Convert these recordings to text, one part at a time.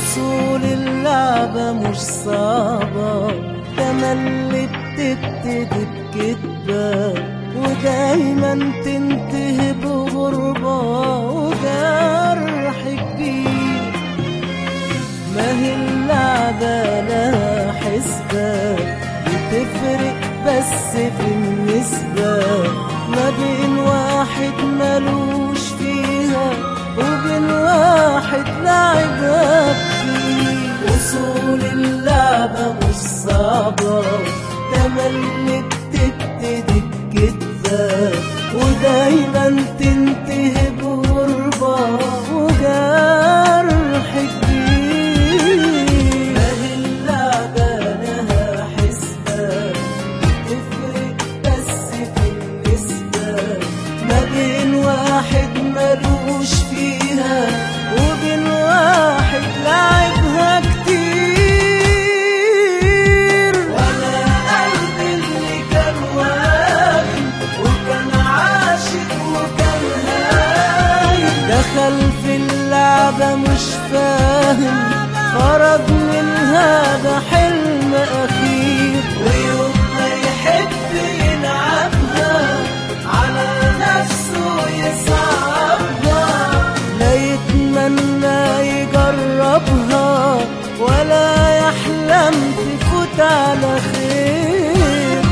وصول اللعبة مش صعبة تملي بتبتدي بكدبة ودايما تنتهي بغربة وجرح كبير ما هي اللعبة لها حسبة بتفرق بس في النسبة ما بين واحد ملوش فيها وبين واحد لعبها كتير وصول اللعبة مش صعبة تملي بتبتدي بكدبة ودايما تنتهي بغربة وجرح كبير ما هي اللعبة لها حسبة بتفرق بس في النسبة ما بين واحد ملوش فيها وبين واحد لعبها كتير وانا قلبي اللي كان واهم وكان عاشق وكان هايم دخل في اللعبة مش فاهم خرج منها ده حلم أخير ويوم ما يحب يلعبها على نفسه يصعبها لا يتمنى يجربها ولا يحلم تفوت على خير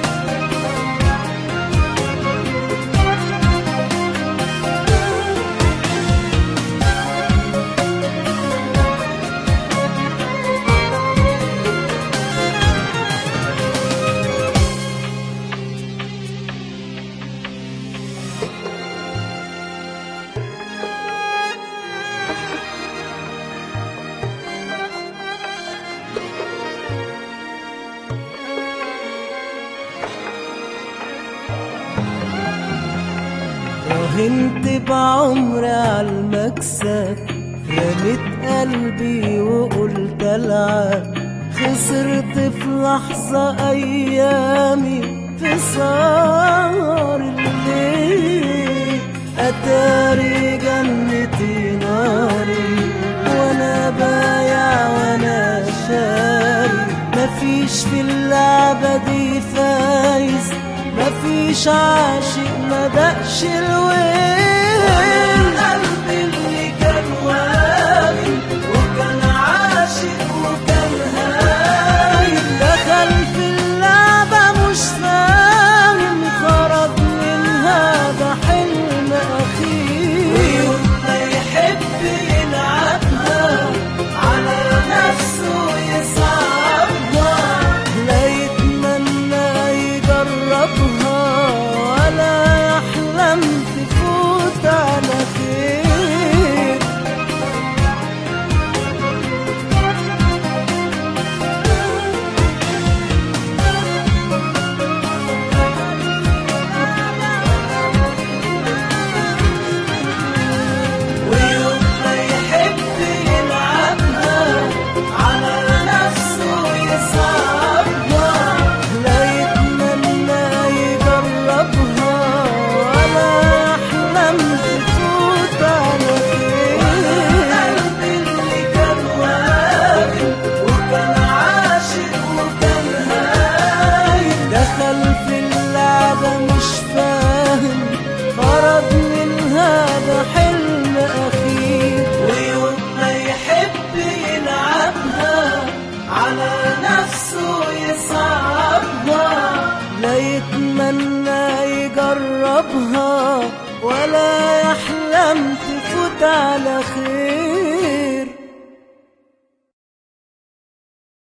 راهنت بعمري على المكسب رميت قلبي وقلت العب خسرت في لحظة أيامي في سهر الليل أتاري جنتي ناري وأنا بايع وأنا شاري مفيش في اللعبة دي فايز مفيش عاشق ما دقش الويل